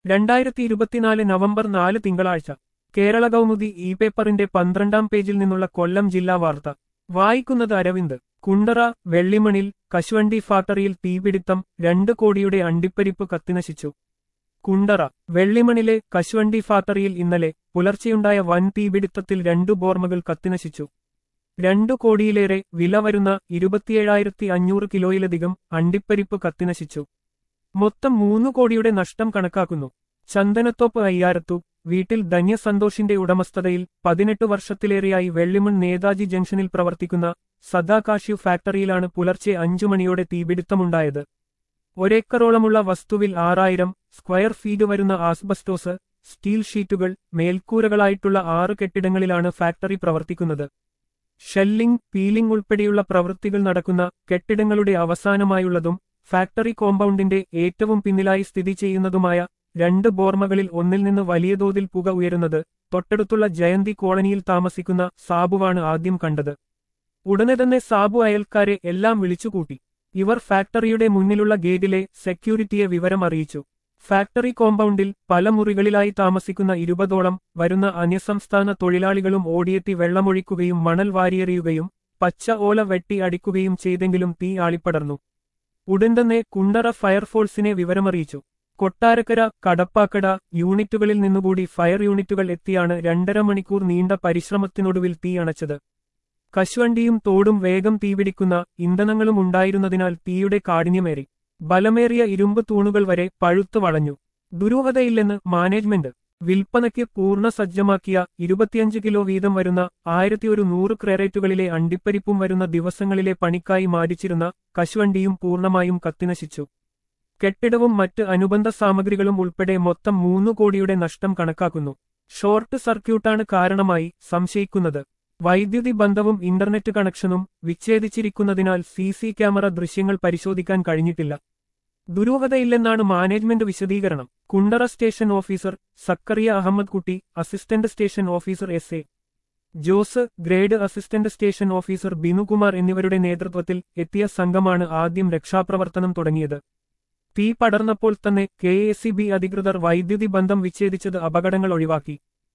രണ്ടായിരത്തി ഇരുപത്തിനാല് നവംബർ നാല് തിങ്കളാഴ്ച കേരള കൗമുദി ഇ പേപ്പറിന്റെ പന്ത്രണ്ടാം പേജിൽ നിന്നുള്ള കൊല്ലം ജില്ലാ വാർത്ത വായിക്കുന്നത് അരവിന്ദ് കുണ്ടറ വെള്ളിമണിൽ കശുവണ്ടി ഫാക്ടറിയിൽ തീപിടിത്തം രണ്ട് കോടിയുടെ അണ്ടിപ്പരിപ്പ് കത്തിനശിച്ചു കുണ്ടറ വെള്ളിമണിലെ കശുവണ്ടി ഫാക്ടറിയിൽ ഇന്നലെ പുലർച്ചെയുണ്ടായ വൻ തീപിടിത്തത്തിൽ രണ്ടു ബോർമകൾ കത്തിനശിച്ചു രണ്ടു കോടിയിലേറെ വില വരുന്ന ഇരുപത്തിയേഴായിരത്തി അഞ്ഞൂറ് കിലോയിലധികം അണ്ടിപ്പരിപ്പ് കത്തിനശിച്ചു മൊത്തം മൂന്നു കോടിയുടെ നഷ്ടം കണക്കാക്കുന്നു ചന്ദനത്തോപ്പ് അയ്യാരത്തു വീട്ടിൽ ധന്യ സന്തോഷിന്റെ ഉടമസ്ഥതയിൽ പതിനെട്ട് വർഷത്തിലേറെയായി വെള്ളിമൺ നേതാജി ജംഗ്ഷനിൽ പ്രവർത്തിക്കുന്ന സദാകാഷ്യു ഫാക്ടറിയിലാണ് പുലർച്ചെ അഞ്ചു മണിയോടെ തീപിടുത്തമുണ്ടായത് ഒരേക്കറോളമുള്ള വസ്തുവിൽ ആറായിരം സ്ക്വയർ ഫീറ്റ് വരുന്ന ആസ്ബസ്റ്റോസ് സ്റ്റീൽ ഷീറ്റുകൾ മേൽക്കൂരകളായിട്ടുള്ള ആറ് കെട്ടിടങ്ങളിലാണ് ഫാക്ടറി പ്രവർത്തിക്കുന്നത് ഷെല്ലിംഗ് പീലിംഗ് ഉൾപ്പെടെയുള്ള പ്രവൃത്തികൾ നടക്കുന്ന കെട്ടിടങ്ങളുടെ അവസാനമായുള്ളതും ഫാക്ടറി കോമ്പൗണ്ടിന്റെ ഏറ്റവും പിന്നിലായി സ്ഥിതി ചെയ്യുന്നതുമായ രണ്ട് ബോർമകളിൽ ഒന്നിൽ നിന്ന് വലിയ തോതിൽ പുക ഉയരുന്നത് തൊട്ടടുത്തുള്ള ജയന്തി കോളനിയിൽ താമസിക്കുന്ന സാബുവാണ് ആദ്യം കണ്ടത് ഉടനെ തന്നെ സാബു അയൽക്കാരെ എല്ലാം വിളിച്ചുകൂട്ടി ഇവർ ഫാക്ടറിയുടെ മുന്നിലുള്ള ഗേറ്റിലെ സെക്യൂരിറ്റിയെ വിവരം അറിയിച്ചു ഫാക്ടറി കോമ്പൗണ്ടിൽ പല മുറികളിലായി താമസിക്കുന്ന ഇരുപതോളം വരുന്ന അന്യസംസ്ഥാന തൊഴിലാളികളും ഓടിയെത്തി വെള്ളമൊഴിക്കുകയും മണൽ വാരിയെറിയുകയും പച്ച ഓല വെട്ടി അടിക്കുകയും ചെയ്തെങ്കിലും തീ ആളിപ്പടർന്നു ഉടൻ തന്നെ കുണ്ടറ ഫയർഫോഴ്സിനെ വിവരമറിയിച്ചു കൊട്ടാരക്കര കടപ്പാക്കട യൂണിറ്റുകളിൽ നിന്നുകൂടി ഫയർ യൂണിറ്റുകൾ എത്തിയാണ് രണ്ടര മണിക്കൂർ നീണ്ട പരിശ്രമത്തിനൊടുവിൽ തീ അണച്ചത് കശുവണ്ടിയും തോടും വേഗം തീപിടിക്കുന്ന ഇന്ധനങ്ങളും ഉണ്ടായിരുന്നതിനാൽ തീയുടെ കാഠിന്യമേറി ബലമേറിയ ഇരുമ്പ് തൂണുകൾ വരെ പഴുത്തു വളഞ്ഞു ദുരൂഹതയില്ലെന്ന് മാനേജ്മെന്റ് വിൽപ്പനയ്ക്ക് പൂർണ്ണ സജ്ജമാക്കിയ ഇരുപത്തിയഞ്ച് കിലോ വീതം വരുന്ന ആയിരത്തി ഒരു നൂറ് ക്രേറേറ്റുകളിലെ അണ്ടിപ്പരിപ്പും വരുന്ന ദിവസങ്ങളിലെ പണിക്കായി മാറ്റിച്ചിരുന്ന കശുവണ്ടിയും പൂർണ്ണമായും കത്തിനശിച്ചു കെട്ടിടവും മറ്റ് അനുബന്ധ സാമഗ്രികളും ഉൾപ്പെടെ മൊത്തം മൂന്നു കോടിയുടെ നഷ്ടം കണക്കാക്കുന്നു ഷോർട്ട് സർക്യൂട്ടാണ് കാരണമായി സംശയിക്കുന്നത് വൈദ്യുതി ബന്ധവും ഇന്റർനെറ്റ് കണക്ഷനും വിച്ഛേദിച്ചിരിക്കുന്നതിനാൽ സി സി ക്യാമറ ദൃശ്യങ്ങൾ പരിശോധിക്കാൻ കഴിഞ്ഞിട്ടില്ല ദുരൂഹതയില്ലെന്നാണ് മാനേജ്മെന്റ് വിശദീകരണം Kundara station officer Zakariya Ahammed Kutty assistant station officer S A Jose grade assistant station officer Binukumar എന്നിവരുടെ നേതൃത്വത്തിൽ എത്തിയ സംഘമാണ് ആദ്യം രക്ഷാപ്രവർത്തനം തുടങ്ങിയത് തീ പടർന്നപ്പോൾ തന്നെ കെ എസ് ബി അധികൃതർ വൈദ്യുതി ബന്ധം വിച്ഛേദിച്ചത് അപകടങ്ങൾ ഒഴിവാക്കി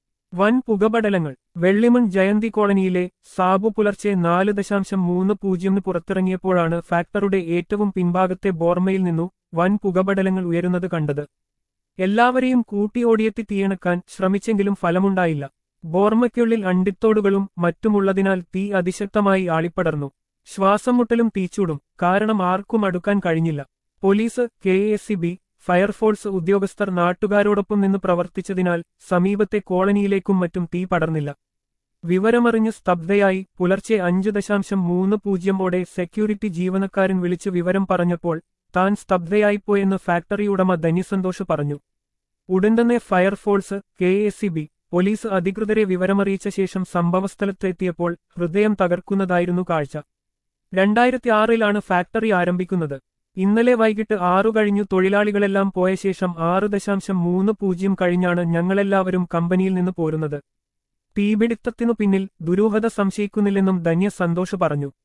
വൻ പുകപടലങ്ങൾ വെള്ളിമൺ ജയന്തി കോളനിയിലെ സാബു പുലർച്ചെ നാല് ദശാംശം മൂന്ന് പൂജ്യമിന് പുറത്തിറങ്ങിയപ്പോഴാണ് ഫാക്ടറുടെ ഏറ്റവും പിൻഭാഗത്തെ ബോർമയിൽ നിന്നു വൻ പുകപടലങ്ങൾ ഉയരുന്നത് കണ്ടത് എല്ലാവരെയും കൂട്ടിയോടിയെത്തി തീയണക്കാൻ ശ്രമിച്ചെങ്കിലും ഫലമുണ്ടായില്ല ബോർമയ്ക്കുള്ളിൽ അണ്ടിത്തോടുകളും മറ്റുമുള്ളതിനാൽ തീ അതിശക്തമായി ആളിപ്പടർന്നു ശ്വാസം മുട്ടലും തീച്ചൂടും കാരണം ആർക്കും അടുക്കാൻ കഴിഞ്ഞില്ല police K S B fire force ഉദ്യോഗസ്ഥർ നാട്ടുകാരോടൊപ്പം നിന്ന് പ്രവർത്തിച്ചതിനാൽ സമീപത്തെ കോളനിയിലേക്കും മറ്റും തീ പടർന്നില്ല വിവരമറിഞ്ഞ് സ്തബ്ധയായി പുലർച്ചെ അഞ്ചു ദശാംശം മൂന്ന് പൂജ്യമോടെ സെക്യൂരിറ്റി ജീവനക്കാരൻ വിളിച്ചു വിവരം പറഞ്ഞപ്പോൾ താൻ സ്തബ്ധയായിപ്പോയെന്ന് ഫാക്ടറി ഉടമ ധന്യസന്തോഷ് പറഞ്ഞു ഉടൻ തന്നെ fire force K S B police അധികൃതരെ വിവരമറിയിച്ച ശേഷം സംഭവസ്ഥലത്തെത്തിയപ്പോൾ ഹൃദയം തകർക്കുന്നതായിരുന്നു കാഴ്ച രണ്ടായിരത്തി ആറിലാണ് ഫാക്ടറി ആരംഭിക്കുന്നത് ഇന്നലെ വൈകിട്ട് ആറു കഴിഞ്ഞു തൊഴിലാളികളെല്ലാം പോയ ശേഷം ആറ് ദശാംശം മൂന്ന് പൂജ്യം കഴിഞ്ഞാണ് ഞങ്ങളെല്ലാവരും കമ്പനിയിൽ നിന്ന് പോരുന്നത് തീപിടിത്തത്തിനു പിന്നിൽ ദുരൂഹത സംശയിക്കുന്നില്ലെന്നും ധന്യ സന്തോഷ് പറഞ്ഞു